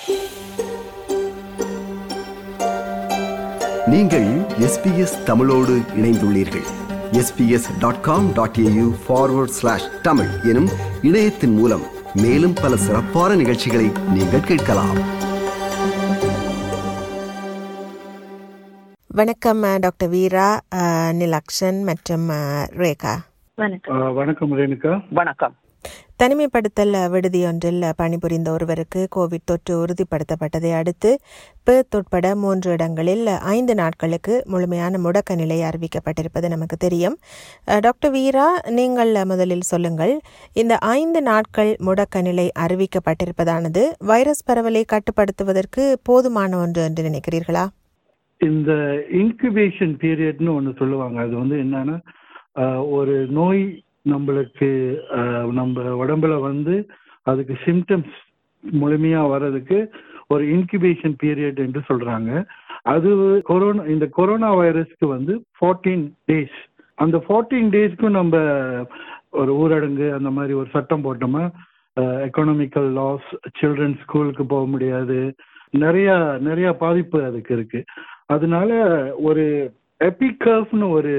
நீங்கள் எஸ்பிஎஸ் தமிழோடு இணைந்துள்ளீர்கள் SBS dot com dot AU forward slash Tamil எனும் இணையத்தின் மூலம் மேலும் பல சிறப்பான நிகழ்ச்சிகளை நீங்கள் கேட்கலாம் வணக்கம் அஹ், டாக்டர் வீரா அஹ், நிலக்ஷன் மற்றும் அஹ், ரேகா வணக்கம் ஆ, வணக்கம் ரேணுகா வணக்கம் தனிமைப்படுத்தல் விடுதியொன்றில் பணிபுரிந்த ஒருவருக்கு கோவிட் தொற்று உறுதிப்படுத்தப்பட்டதை அடுத்து பெர்த் உட்பட மூன்று இடங்களில் ஐந்து நாட்களுக்கு முழுமையான முடக்க நிலை அறிவிக்கப்பட்டிருப்பது நமக்கு தெரியும் அஹ், டாக்டர் வீரா நீங்கள் முதலில் சொல்லுங்கள் இந்த ஐந்து நாட்கள் முடக்க நிலை அறிவிக்கப்பட்டிருப்பதானது வைரஸ் பரவலை கட்டுப்படுத்துவதற்கு போதுமான ஒன்று என்று நினைக்கிறீர்களா இந்த இன்குபேஷன் பீரியட்னு ஒன்று சொல்லுவாங்க அது வந்து என்னன்னா ஆ, ஒரு நோய் நம்மளுக்கு ஆ, நம்ம உடம்புல வந்து அதுக்கு சிம்டம்ஸ் முழுமையா வர்றதுக்கு ஒரு இன்குபேஷன் பீரியட் என்று சொல்றாங்க அது கொரோனா இந்த கொரோனா வைரஸ்க்கு வந்து ஃபோர்டீன் டேஸ் அந்த ஃபோர்டீன் டேஸ்க்கும் நம்ம ஒரு ஊரடங்கு அந்த மாதிரி ஒரு சட்டம் போட்டோமா எக்கனாமிக்கல் லாஸ் சில்ட்ரன் ஸ்கூலுக்கு போக முடியாது நிறைய நிறைய பாதிப்பு அதுக்கு இருக்கு அதனால ஒரு எபிகர்வ்னு ஒரு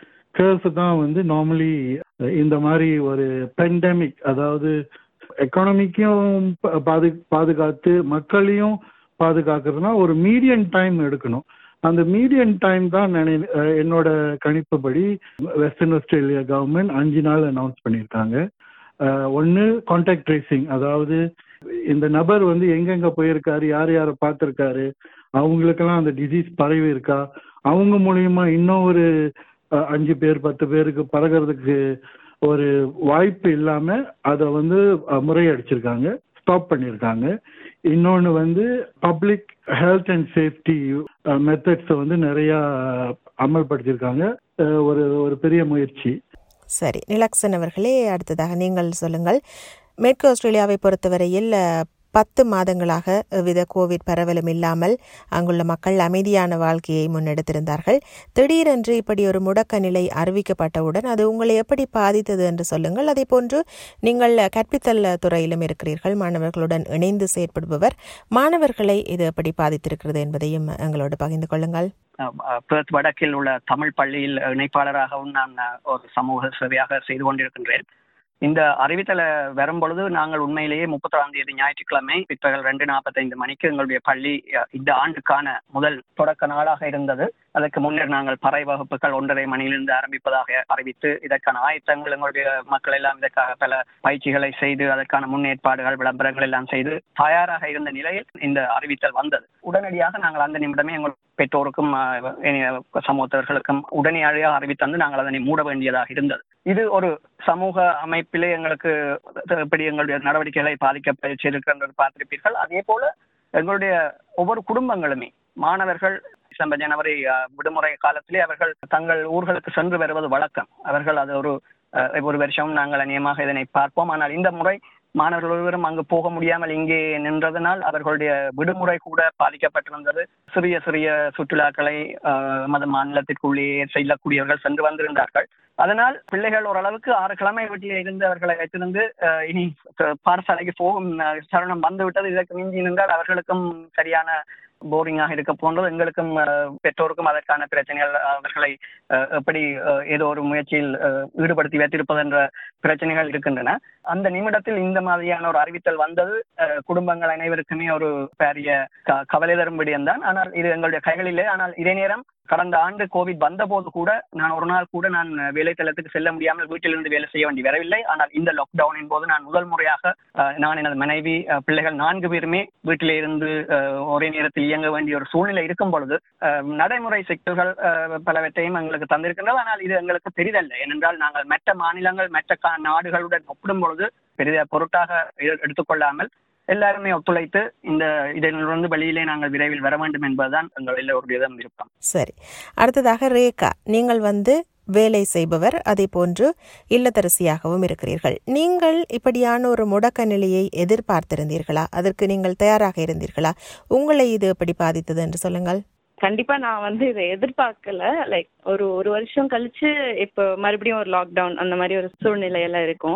கர்வ் தான் வந்து நார்மலி இந்த மாதிரி ஒரு பெண்டமிக் அதாவது எக்கானமிக்கையும் பாது பாதுகாத்து மக்களையும் பாதுகாக்கிறதுனா ஒரு மீடியன் டைம் எடுக்கணும் அந்த மீடியன் டைம் தான் நினை அஹ் என்னோட கணிப்புப்படி வெஸ்டர்ன் ஆஸ்திரேலியா கவர்மெண்ட் அஞ்சு நாள் அனௌன்ஸ் பண்ணியிருக்காங்க ஒன்று கான்டாக்ட் ட்ரேசிங் அதாவது இந்த நபர் வந்து எங்கெங்க போயிருக்காரு யார் யாரை பார்த்துருக்காரு அவங்களுக்கெல்லாம் அந்த டிசீஸ் பரவி இருக்கா அவங்க மூலியமா இன்னும் ஒரு அஹ், அஞ்சு பேர் பத்து பேருக்கு பரகிறதுக்கு ஒரு வாய்ப்பு இல்லாம அதை வந்து அஹ், முறையடிச்சிருக்காங்க ஸ்டாப் பண்ணியிருக்காங்க இன்னொன்று வந்து பப்ளிக் ஹெல்த் அண்ட் சேஃப்டி மெத்தட்ஸை வந்து நிறைய அமல்படுத்தியிருக்காங்க அஹ், ஒரு ஒரு பெரிய முயற்சி சரி நிலக்சன் அவர்களே அடுத்ததாக நீங்கள் சொல்லுங்கள் மேற்கு ஆஸ்திரேலியாவை பொறுத்தவரையில் அஹ், பத்து மாதங்களாக எவ்வித கோவிட் பரவலும் இல்லாமல் அங்குள்ள மக்கள் அமைதியான வாழ்க்கையை முன்னெடுத்திருந்தார்கள் திடீரென்று இப்படி ஒரு முடக்க நிலை அறிவிக்கப்பட்டவுடன் அது உங்களை எப்படி பாதித்தது என்று சொல்லுங்கள் அதே போன்று நீங்கள் கற்பித்தல் துறையிலும் இருக்கிறீர்கள் மாணவர்களுடன் இணைந்து செயற்படுபவர் மாணவர்களை இது எப்படி பாதித்திருக்கிறது என்பதையும் எங்களோடு பகிர்ந்து கொள்ளுங்கள் அஹ், அஹ், பெர்த் வடக்கில் உள்ள தமிழ் பள்ளியில் இணைப்பாளராகவும் நான் அஹ், ஒரு சமூக சேவையாக செய்து கொண்டிருக்கின்றேன் இந்த அறிவித்தலை வரும் பொழுது நாங்கள் உண்மையிலேயே முப்பத்தாறாம் தேதி ஞாயிற்றுக்கிழமை பிற்பகல் ரெண்டு நாற்பத்தைந்து மணிக்கு எங்களுடைய பள்ளி அஹ், இந்த ஆண்டுக்கான முதல் தொடக்க நாளாக இருந்தது அதற்கு முன்னர் நாங்கள் பறை வகுப்புகள் ஒன்றரை மணியிலிருந்து ஆரம்பிப்பதாக அறிவித்து இதற்கான ஆயத்தங்கள் எங்களுடைய மக்கள் எல்லாம் இதற்காக பல பயிற்சிகளை செய்து அதற்கான முன்னேற்பாடுகள் விளம்பரங்கள் எல்லாம் செய்து தயாராக இருந்த நிலையில் இந்த அறிவித்தல் வந்தது உடனடியாக நாங்கள் அந்த நிமிடமே எங்கள் பெற்றோருக்கும் அஹ், இனி- சமூகத்தவர்களுக்கும் உடனடியாக அறிவித்தந்து நாங்கள் அதனை மூட வேண்டியதாக இருந்தது இது ஒரு சமூக அமைப்பிலே எங்களுக்கு எப்படி எங்களுடைய நடவடிக்கைகளை பாதிக்க செய்திருக்கின்றது பார்த்திருப்பீர்கள் அதே போல எங்களுடைய ஒவ்வொரு குடும்பங்களுமே மாணவர்கள் டிசம்பர் ஜனவரி அஹ், விடுமுறை காலத்திலே அவர்கள் தங்கள் ஊர்களுக்கு சென்று வருவது வழக்கம் அவர்கள் அது ஒரு அஹ், ஒரு வருஷம் நாங்கள் அநியமாக இதனை பார்ப்போம் ஆனால் இந்த முறை மாணவர்கள் ஒருவரும் அங்கு போக முடியாமல் இங்கே நின்றதனால் அவர்களுடைய விடுமுறை கூட பாதிக்கப்பட்டிருந்தது சிறிய சிறிய சுற்றுலாக்களை அஹ், எமது மாநிலத்திற்குள்ளேயே செல்லக்கூடியவர்கள் சென்று வந்திருந்தார்கள் அதனால் பிள்ளைகள் ஓரளவுக்கு ஆறு கிழமை வீட்டில் இருந்து அவர்களை வைத்திருந்து அஹ், இனி அஹ், பாடசாலைக்கு போகும் அஹ், தருணம் வந்துவிட்டது இதற்கு மிஞ்சி நின்றால் அவர்களுக்கும் சரியான போரிங்காக இருக்க போன்றது எங்களுக்கும் அஹ், பெற்றோருக்கும் அதற்கான பிரச்சனைகள் அவர்களை அஹ், எப்படி அஹ், ஏதோ ஒரு முயற்சியில் அஹ், ஈடுபடுத்தி வைத்திருப்பது என்ற பிரச்சனைகள் இருக்கின்றன அந்த நிமிடத்தில் இந்த மாதிரியான ஒரு அறிவித்தல் வந்தது அஹ், குடும்பங்கள் அனைவருக்குமே ஒரு பெரிய க- கவலை தரும் விடயம்தான் ஆனால் இது எங்களுடைய கைகளிலே ஆனால் இதே நேரம் கடந்த ஆண்டு கோவிட் வந்த போது கூட நான் ஒரு நாள் கூட நான் வேலைத்தளத்துக்கு செல்ல முடியாமல் வீட்டிலிருந்து வேலை செய்ய வேண்டி வரவில்லை ஆனால் இந்த லாக்டவுனின் போது நான் முதல் முறையாக அஹ், நான் எனது மனைவி அஹ், பிள்ளைகள் நான்கு பேருமே வீட்டிலே இருந்து அஹ், ஒரே நேரத்தில் இயங்க வேண்டிய ஒரு சூழ்நிலை இருக்கும் பொழுது அஹ், நடைமுறை சிக்கல்கள் அஹ், பலவற்றையும் எங்களுக்கு தந்திருக்கின்றது ஆனால் இது எங்களுக்கு பெரிதல்ல ஏனென்றால் நாங்கள் மற்ற மாநிலங்கள் மற்ற கா- நாடுகளுடன் ஒப்பிடும் பொழுது பெரித பொருட்டாக எ- எடுத்துக்கொள்ளாமல் எல்லாருமே ஒத்துழைத்து இந்த இதிலிருந்து வெளியிலே நாங்கள் விரைவில் வர வேண்டும் என்பதுதான் எங்கள் எல்லோருடைய விருப்பம் சரி அடுத்ததாக ரேகா நீங்கள் வந்து வேலை செய்பவர் அதே போன்று இல்லத்தரசியாகவும் இருக்கிறீர்கள் நீங்கள் இப்படியான ஒரு முடக்க நிலையை எதிர்பார்த்திருந்தீர்களா அதற்கு நீங்கள் தயாராக இருந்தீர்களா உங்களை இது எப்படி பாதித்தது என்று சொல்லுங்கள் கண்டிப்பா நான் வந்து இதை எதிர்பார்க்கல லைக் ஒரு ஒரு வருஷம் கழிச்சு இப்போ மறுபடியும் ஒரு லாக்டவுன் அந்த மாதிரி ஒரு சூழ்நிலையெல்லாம் இருக்கும்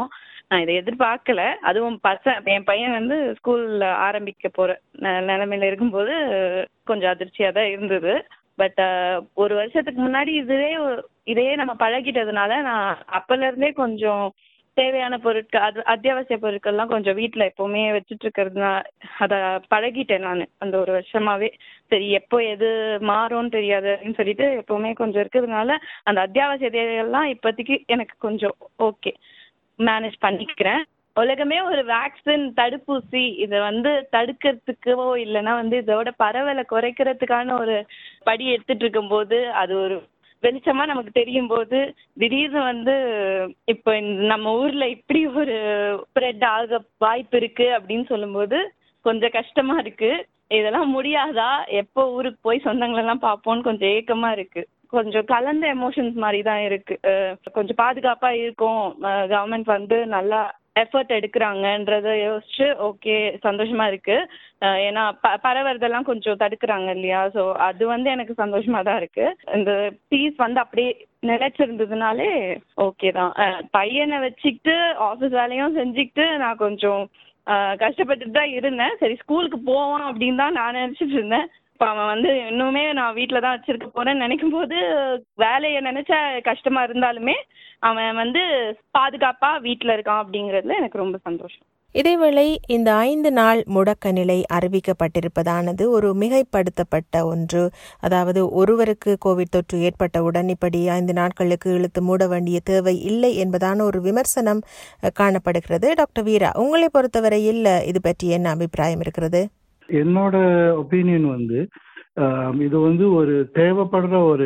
நான் இதை எதிர்பார்க்கல அதுவும் பச என் பையன் வந்து ஸ்கூல்ல ஆரம்பிக்க போற ந- நிலைமையில இருக்கும்போது கொஞ்சம் அதிர்ச்சியா தான் இருந்தது பட் ஒரு வருஷத்துக்கு முன்னாடி இதுவே ஒரு- இதையே நம்ம பழகிட்டதுனால நான் அப்பல இருந்தே கொஞ்சம் தேவையான பொருட்கள் அது அத்தியாவசிய பொருட்கள்லாம் கொஞ்சம் வீட்ல எப்பவுமே வச்சுட்டு இருக்கிறதுனா அத பழகிட்டேன் நான் அந்த ஒரு வருஷமாவே சரி எப்போ எது மாறும்னு தெரியாது அப்படின்னு சொல்லிட்டு எப்பவுமே கொஞ்சம் இருக்கிறதுனால அந்த அத்தியாவசிய தேவைகள்லாம் இப்போதைக்கு எனக்கு கொஞ்சம் ஓகே மேனேஜ் பண்ணிக்கிறேன் உலகமே ஒரு வேக்சின் தடுப்பூசி இதை வந்து தடுக்கிறதுக்கோ இல்லைன்னா வந்து இதோட பரவலை குறைக்கிறதுக்கான ஒரு படி எடுத்துட்டு இருக்கும்போது அது ஒரு வெளிச்சமா நமக்கு தெரியும் போது திடீர்னு வந்து இப்போ இந்த நம்ம ஊர்ல இப்படி ஒரு ஸ்ப்ரெட் ஆக வாய்ப்பு இருக்கு அப்படின்னு சொல்லும்போது கொஞ்சம் கஷ்டமா இருக்கு இதெல்லாம் முடியாதா எப்போ ஊருக்கு போய் சொந்தங்களெல்லாம் பார்ப்போம்னு கொஞ்சம் ஏக்கமா இருக்கு கொஞ்சம் கலந்த எமோஷன்ஸ் மாதிரி தான் இருக்கு அஹ் கொஞ்சம் பாதுகாப்பா இருக்கும் கவர்மெண்ட் வந்து நல்லா எஃபர்ட் எடுக்கிறாங்கன்றத யோசிச்சு ஓகே சந்தோஷமா இருக்கு அஹ் ஏன்னா ப பரவறதெல்லாம் கொஞ்சம் தடுக்கிறாங்க இல்லையா ஸோ அது வந்து எனக்கு சந்தோஷமா தான் இருக்கு இந்த பீஸ் வந்து அப்படியே நிலைச்சிருந்ததுனாலே ஓகே தான் அஹ் பையனை வச்சுக்கிட்டு ஆஃபீஸ் வேலையும் செஞ்சுக்கிட்டு நான் கொஞ்சம் அஹ் கஷ்டப்பட்டுட்டு தான் இருந்தேன் சரி ஸ்கூலுக்கு போவான் அப்படின்னு தான் நான் நினச்சிட்டு இருந்தேன் இப்போ அவன் வந்து இன்னுமே நான் வீட்டில் தான் வச்சிருக்க போறேன்னு நினைக்கும் போது வேலையை நினைச்சா கஷ்டமா இருந்தாலுமே அவன் வந்து பாதுகாப்பா வீட்டில் இருக்கான் அப்படிங்கிறதுல எனக்கு ரொம்ப சந்தோஷம் இதேவேளை இந்த ஐந்து நாள் முடக்க நிலை அறிவிக்கப்பட்டிருப்பதானது ஒரு மிகைப்படுத்தப்பட்ட ஒன்று அதாவது ஒருவருக்கு கோவிட் தொற்று ஏற்பட்டவுடன் இப்படி ஐந்து நாட்களுக்கு இழுத்து மூட வேண்டிய தேவை இல்லை என்பதான ஒரு விமர்சனம் அஹ், காணப்படுகிறது டாக்டர் வீரா உங்களை பொறுத்தவரையில் இது பற்றி என்ன அபிப்பிராயம் இருக்கிறது என்னோட ஒப்பீனியன் வந்து ஆம், இது வந்து ஒரு தேவைப்படுற ஒரு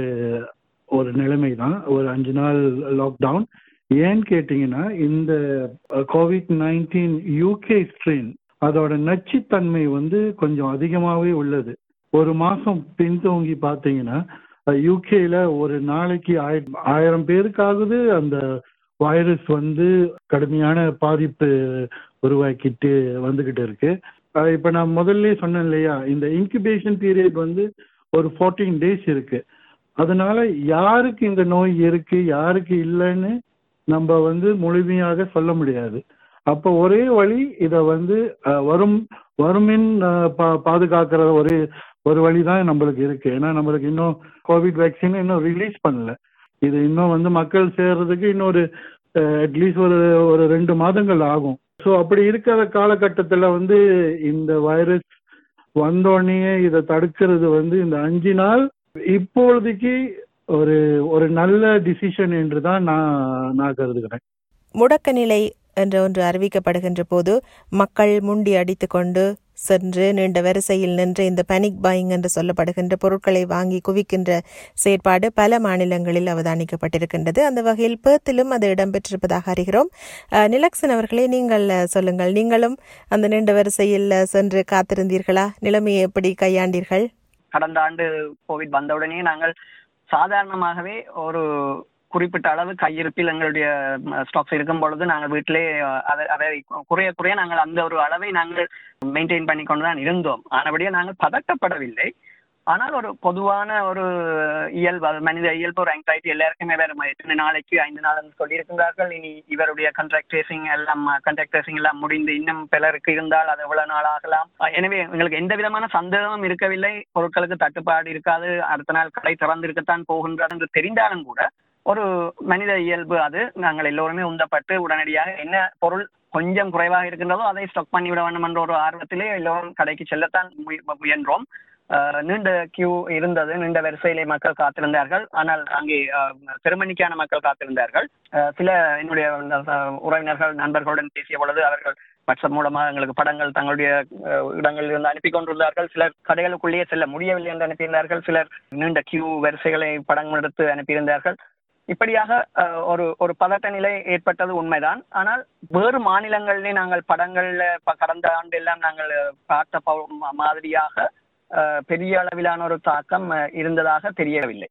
ஒரு நிலைமை தான் ஒரு அஞ்சு நாள் லாக்டவுன் ஏன்னு கேட்டிங்கன்னா இந்த கோவிட் நைன்டீன் யூகே ஸ்ட்ரெயின் அதோட நச்சுத்தன்மை வந்து கொஞ்சம் அதிகமாகவே உள்ளது ஒரு மாதம் பின்தோங்கி பார்த்தீங்கன்னா யூகேல ஒரு நாளைக்கு ஆயிரம் ஆயிரம் பேருக்காகுது அந்த வைரஸ் வந்து கடுமையான பாதிப்பு உருவாக்கிட்டு வந்துகிட்டு இருக்கு அஹ் இப்ப நான் முதல்ல சொன்னேன் இல்லையா இந்த இன்குபேஷன் பீரியட் வந்து ஒரு ஃபோர்டீன் டேஸ் இருக்கு அதனால யாருக்கு இந்த நோய் இருக்கு யாருக்கு இல்லைன்னு நம்ம வந்து முழுமையாக சொல்ல முடியாது அப்போ ஒரே வழி இதை வந்து அஹ், வரும் வருமின் அஹ், பா- பாதுகாக்கிற ஒரு ஒரு வழி தான் நம்மளுக்கு இருக்கு ஏன்னா நம்மளுக்கு இன்னும் கோவிட் வேக்சின் இன்னும் ரிலீஸ் பண்ணல இது இன்னும் வந்து மக்கள் சேர்றதுக்கு இன்னொரு அட்லீஸ்ட் ஒரு ஒரு ரெண்டு மாதங்கள் ஆகும் ஸோ அப்படி இருக்கிற காலகட்டத்தில் வந்து இந்த வைரஸ் வந்தோடனே இதை தடுக்கிறது வந்து இந்த அஞ்சு நாள் இப்பொழுதைக்கு ஒரு ஒரு நல்ல டிசிஷன் என்று தான் நான் நான் கருதுகிறேன் முடக்க நிலை என்ற ஒன்று அறிவிக்கப்படுகின்ற போது மக்கள் முண்டி அடித்துக்கொண்டு சென்று நீண்ட வரிசையில் நின்று இந்த பனிக் பாயிங் என்று சொல்லப்படுகின்ற பொருட்களை வாங்கி குவிக்கின்ற செயற்பாடு பல மாநிலங்களில் அவதானிக்கப்பட்டிருக்கின்றது அந்த வகையில் பேர்த்திலும் அது இடம்பெற்றிருப்பதாக அறிகிறோம் அஹ், நிலக்சன் அவர்களே நீங்கள் அஹ், சொல்லுங்கள் நீங்களும் அந்த நீண்ட வரிசையில் அஹ், சென்று காத்திருந்தீர்களா நிலைமையை எப்படி கையாண்டீர்கள் கடந்த ஆண்டு கோவிட் வந்தவுடனே நாங்கள் சாதாரணமாகவே ஒரு குறிப்பிட்ட அளவு கையிருப்பில் எங்களுடைய ஸ்டாக்ஸ் இருக்கும் பொழுது நாங்கள் வீட்டிலே அஹ், அதை அதை குறைய குறைய நாங்கள் அந்த ஒரு அளவை நாங்கள் மெயின்டைன் பண்ணி கொண்டு தான் இருந்தோம் ஆனபடியே நாங்கள் பதட்டப்படவில்லை ஆனால் ஒரு பொதுவான ஒரு இயல்பு அது மனித இயல்பு ஒரு ஆங்ஸைட்டி எல்லாருக்குமே வேற மாதிரி. எத்தனை நாளைக்கு ஐந்து நாள் சொல்லியிருக்கிறார்கள் இனி இவருடைய கண்ட்ராக்ட் ட்ரேசிங் எல்லாம் கண்ட்ராக்ட் ட்ரேசிங் எல்லாம் முடிந்து இன்னும் பலருக்கு இருந்தால் அது எவ்வளவு நாள் ஆகலாம் அஹ் எனவே எங்களுக்கு எந்த விதமான சந்தேகமும் இருக்கவில்லை பொருட்களுக்கு தட்டுப்பாடு இருக்காது அடுத்த நாள் கடை திறந்து இருக்கத்தான் போகின்றது என்று தெரிந்தாலும் கூட ஒரு மனித இயல்பு அது நாங்கள் எல்லோருமே உந்தப்பட்டு உடனடியாக என்ன பொருள் கொஞ்சம் குறைவாக இருக்கின்றதோ அதை ஸ்டாக் பண்ணி விட வேண்டும் என்ற ஒரு ஆர்வத்திலே எல்லோரும் கடைக்கு செல்லத்தான் முய- முயன்றோம் அஹ் நீண்ட கியூ இருந்தது நீண்ட வரிசையிலே மக்கள் காத்திருந்தார்கள் ஆனால் அங்கே அஹ், பெருமணிக்கான மக்கள் காத்திருந்தார்கள் அஹ், சில என்னுடைய அஹ், உறவினர்கள் நண்பர்களுடன் பேசிய பொழுது அவர்கள் வாட்ஸ்அப் மூலமாக எங்களுக்கு படங்கள் தங்களுடைய அஹ், இடங்களில் இருந்து அனுப்பி கொண்டிருந்தார்கள் சிலர் கடைகளுக்குள்ளேயே செல்ல முடியவில்லை என்று அனுப்பியிருந்தார்கள் சிலர் நீண்ட கியூ வரிசைகளை படங்கள் எடுத்து அனுப்பியிருந்தார்கள் இப்படியாக அஹ், ஒரு ஒரு பதட்ட நிலை ஏற்பட்டது உண்மைதான் ஆனால் வேறு மாநிலங்களிலே நாங்கள் படங்கள்ல ப- கடந்த ஆண்டு எல்லாம் நாங்கள் பார்த்த ப- மா- மாதிரியாக அஹ், பெரிய அளவிலான ஒரு தாக்கம் அஹ், இருந்ததாக தெரியவில்லை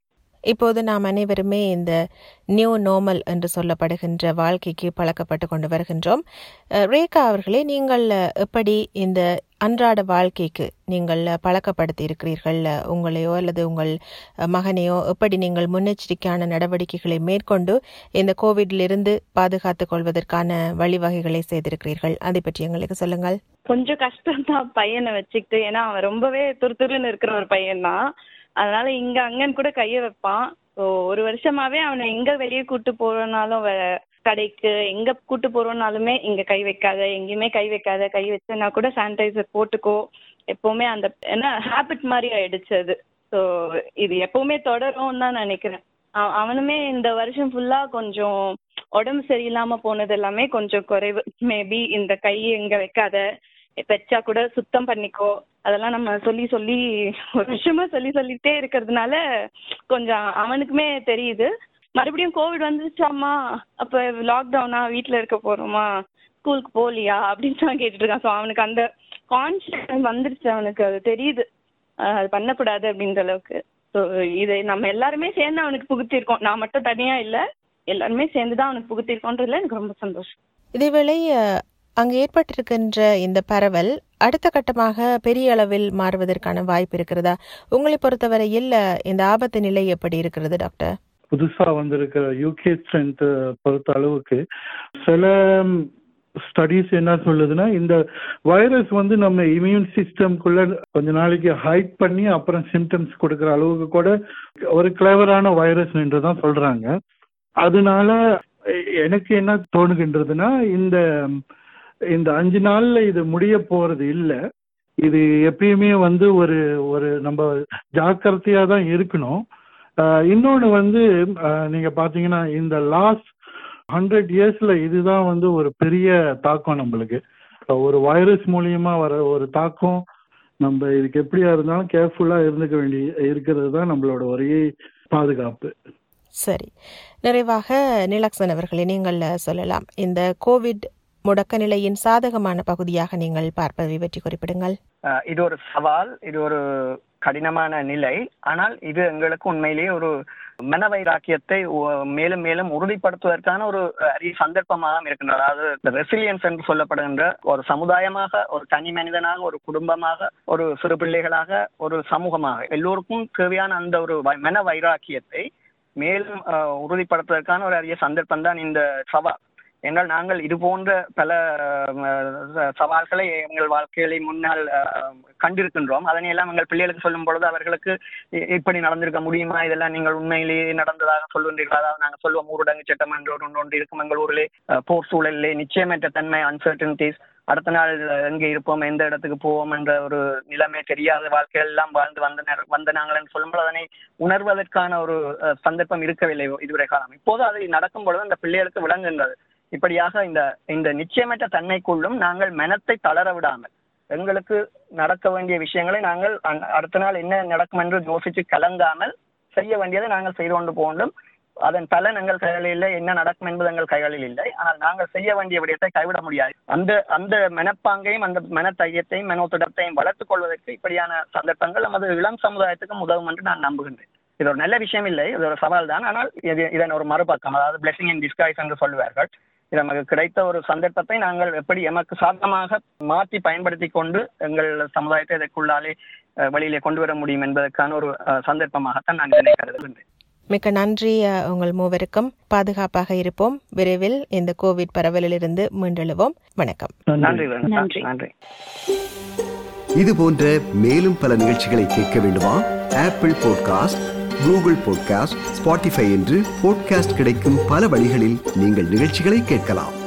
இப்போது நாம் அனைவருமே இந்த நியூ நார்மல் என்று சொல்லப்படுகின்ற வாழ்க்கைக்கு பழக்கப்பட்டு கொண்டு வருகின்றோம் அஹ், ரேகா அவர்களே நீங்கள் அஹ், எப்படி இந்த அன்றாட வாழ்க்கைக்கு நீங்கள் அஹ், பழக்கப்படுத்தி இருக்கிறீர்கள் அஹ், உங்களையோ அல்லது உங்கள் அஹ், மகனையோ எப்படி நீங்கள் முன்னெச்சரிக்கையான நடவடிக்கைகளை மேற்கொண்டு இந்த கோவிடிலிருந்து பாதுகாத்துக் கொள்வதற்கான வழிவகைகளை செய்திருக்கிறீர்கள் அதை பற்றி எங்களுக்கு சொல்லுங்கள் கொஞ்சம் கஷ்டம் தான் பையனை வச்சுக்கிட்டு ஏன்னா அவன் ரொம்பவே துருதுருன்னு இருக்கிற ஒரு பையன் தான் அதனால இங்க அங்கன்னு கூட கைய வைப்பான் ஸோ ஒரு வருஷமாவே அவனை எங்க வெளியே கூட்டு போறோம்னாலும் வ- கடைக்கு எங்க கூட்டு போறோம்னாலுமே இங்க கை வைக்காத எங்கேயுமே கை வைக்காத கை வச்சனா கூட சானிடைசர் போட்டுக்கோ எப்பவுமே அந்த ஏன்னா ஹேபிட் மாதிரி ஆயிடுச்சு அது ஸோ இது எப்பவுமே தொடரும் தான் நினைக்கிறேன் அவ- அவனுமே இந்த வருஷம் ஃபுல்லா கொஞ்சம் உடம்பு சரியில்லாம போனது எல்லாமே கொஞ்சம் குறைவு மேபி இந்த கை எங்க வைக்காத வச்சா கூட சுத்தம் பண்ணிக்கோ அதெல்லாம் நம்ம சொல்லி சொல்லி ஒரு விஷயமா சொல்லி சொல்லிட்டே இருக்கிறதுனால கொஞ்சம் அவனுக்குமே தெரியுது மறுபடியும் கோவிட் வந்துருச்சாம்மா அப்ப லாக்டவுனா வீட்ல இருக்க போறோமா ஸ்கூலுக்கு போகலையா அப்படின்னு தான் கேட்டுட்டு இருக்கான் ஸோ அவனுக்கு அந்த கான்சியஸ் வந்துருச்சு அவனுக்கு அது தெரியுது அஹ் அது பண்ணக்கூடாது அப்படின்ற அளவுக்கு ஸோ இதை நம்ம எல்லாருமே சேர்ந்து அவனுக்கு புகுத்திருக்கோம் நான் மட்டும் தனியா இல்ல எல்லாருமே சேர்ந்து தான் அவனுக்கு புகுத்திருக்கோன்றதுல எனக்கு ரொம்ப சந்தோஷம் இதேவேளை அஹ், அங்கு ஏற்பட்டிருக்கின்ற இந்த பரவல் அடுத்த கட்டமாக பெரிய அளவில் மாறுவதற்கான வாய்ப்பு இருக்கிறதா உங்களை பொறுத்தவரையில் அஹ், இந்த ஆபத்து நிலை எப்படி இருக்கிறது டாக்டர் புதுசா வந்திருக்கிற யூகே ஸ்ட்ரென்த் பொறுத்த அளவுக்கு சில ஸ்டடீஸ் என்ன சொல்லுதுன்னா இந்த வைரஸ் வந்து நம்ம இம்யூன் சிஸ்டம்குள்ள கொஞ்ச நாளைக்கு ஹைட் பண்ணி அப்புறம் சிம்டம்ஸ் கொடுக்குற அளவுக்கு கூட ஒரு கிளவரான வைரஸ் என்று தான் சொல்றாங்க அதனால எ- எனக்கு என்ன தோணுகின்றதுன்னா இந்த இந்த அஞ்சு நாள்ல இது முடிய போறது இல்லை இது எப்பயுமே வந்து ஒரு ஒரு நம்ம ஜாக்கிரதையா தான் இருக்கணும் ஆஹ் இன்னொன்னு வந்து ஆஹ் நீங்க பாத்தீங்கன்னா இந்த லாஸ்ட் ஹண்ட்ரட் இயர்ஸ்ல இதுதான் வந்து ஒரு பெரிய தாக்கம் நம்மளுக்கு ஒரு வைரஸ் மூலியமா வர ஒரு தாக்கம் நம்ம இதுக்கு எப்படியா இருந்தாலும் கேர்ஃபுல்லா இருந்துக்க வேண்டி இருக்கிறது தான் நம்மளோட ஒரே பாதுகாப்பு சரி நிறைவாக நிலக்சன் அவர்களே நீங்கள் அஹ், சொல்லலாம் இந்த கோவிட் முடக்க நிலையின் சாதகமான பகுதியாக நீங்கள் பார்ப்பதை பற்றி குறிப்பிடுங்கள் அஹ் இது ஒரு சவால் இது ஒரு கடினமான நிலை ஆனால் இது எங்களுக்கு உண்மையிலேயே ஒரு மனவைராக்கியத்தை ஒ- மேலும் மேலும் உறுதிப்படுத்துவதற்கான ஒரு அரிய சந்தர்ப்பமாக இருக்கின்றது அதாவது ரெசிலியன்ஸ் என்று சொல்லப்படுகின்ற ஒரு சமுதாயமாக ஒரு தனி மனிதனாக ஒரு குடும்பமாக ஒரு சிறு பிள்ளைகளாக ஒரு சமூகமாக எல்லோருக்கும் தேவையான அந்த ஒரு வை- மன வைராக்கியத்தை மேலும் அஹ், உறுதிப்படுத்துவதற்கான ஒரு அரிய சந்தர்ப்பம் தான் இந்த சவால் என்றால் நாங்கள் இது போன்ற பல அஹ், சவால்களை எங்கள் வாழ்க்கையில முன்னால் அஹ், கண்டிருக்கின்றோம் அதனை எல்லாம் எங்கள் பிள்ளைகளுக்கு சொல்லும் பொழுது அவர்களுக்கு இ- இப்படி நடந்திருக்க முடியுமா இதெல்லாம் நீங்கள் உண்மையிலேயே நடந்ததாக சொல்லுகின்றீர்கள் அதாவது நாங்கள் சொல்லுவோம் ஊரடங்கு சட்டம் என்று ஒன்று ஒன்று இருக்கும் எங்கள் ஊரிலே அஹ், போர் சூழலிலே நிச்சயமற்ற தன்மை அன்சர்டனிட்டிஸ் அடுத்த நாள் எங்கே இருப்போம் எந்த இடத்துக்கு போவோம் என்ற ஒரு நிலைமை தெரியாத வாழ்க்கைகள் எல்லாம் வாழ்ந்து வந்த நேர- வந்த நாங்கள் என்று சொல்லும்போது அதனை உணர்வதற்கான ஒரு அஹ், சந்தர்ப்பம் இருக்கவில்லை இதுவரை காலம் இப்போது அது நடக்கும் பொழுது அந்த பிள்ளைகளுக்கு விளங்குகின்றது இப்படியாக இந்த இந்த நிச்சயமற்ற தன்மைக்குள்ளும் நாங்கள் மனத்தை தளர விடாமல் எங்களுக்கு நடக்க வேண்டிய விஷயங்களை நாங்கள் அன்- அடுத்த நாள் என்ன நடக்கும் என்று யோசித்து கலங்காமல் செய்ய வேண்டியதை நாங்கள் செய்து கொண்டு போண்டும் அதன் பலன் எங்கள் கைகளில் இல்லை என்ன நடக்கும் என்பது எங்கள் கைகளில் இல்லை ஆனால் நாங்கள் செய்ய வேண்டிய விடயத்தை கைவிட முடியாது அந்த அந்த மனப்பாங்கையும் அந்த மனத்தையத்தையும் மனோத்திடத்தையும் வளர்த்துக் கொள்வதற்கு இப்படியான சந்தர்ப்பங்கள் நமது இளம் சமுதாயத்துக்கும் உதவும் என்று நான் நம்புகின்றேன் இது ஒரு நல்ல விஷயம் இல்லை இது ஒரு சவால் தான் ஆனால் இது இதன் ஒரு மறுபக்கம் அதாவது பிளெஸிங் இன் டிஸ்கைஸ் என்று சொல்லுவார்கள் இது நமக்கு கிடைத்த ஒரு சந்தர்ப்பத்தை நாங்கள் எப்படி எமக்கு சாதகமாக மாற்றி பயன்படுத்தி கொண்டு எங்கள் சமுதாயத்தை இதற்குள்ளாலே அஹ், வெளியிலே கொண்டு வர முடியும் என்பதற்கான ஒரு அஹ், சந்தர்ப்பமாகத்தான் நான் இதனை கருதுகின்றேன் மிக்க நன்றி அஹ், உங்கள் மூவருக்கும் பாதுகாப்பாக இருப்போம் விரைவில் இந்த கோவிட் பரவலிலிருந்து மீண்டெழுவோம் வணக்கம் நன்றி வெங்கடா. நன்றி. நன்றி இது போன்ற மேலும் பல நிகழ்ச்சிகளை கேட்க வேண்டுமா Apple podcast Google podcast Spotify என்று பாட்காஸ்ட் கிடைக்கும் பல வழிகளில் நீங்கள் நிகழ்ச்சிகளை கேட்கலாம்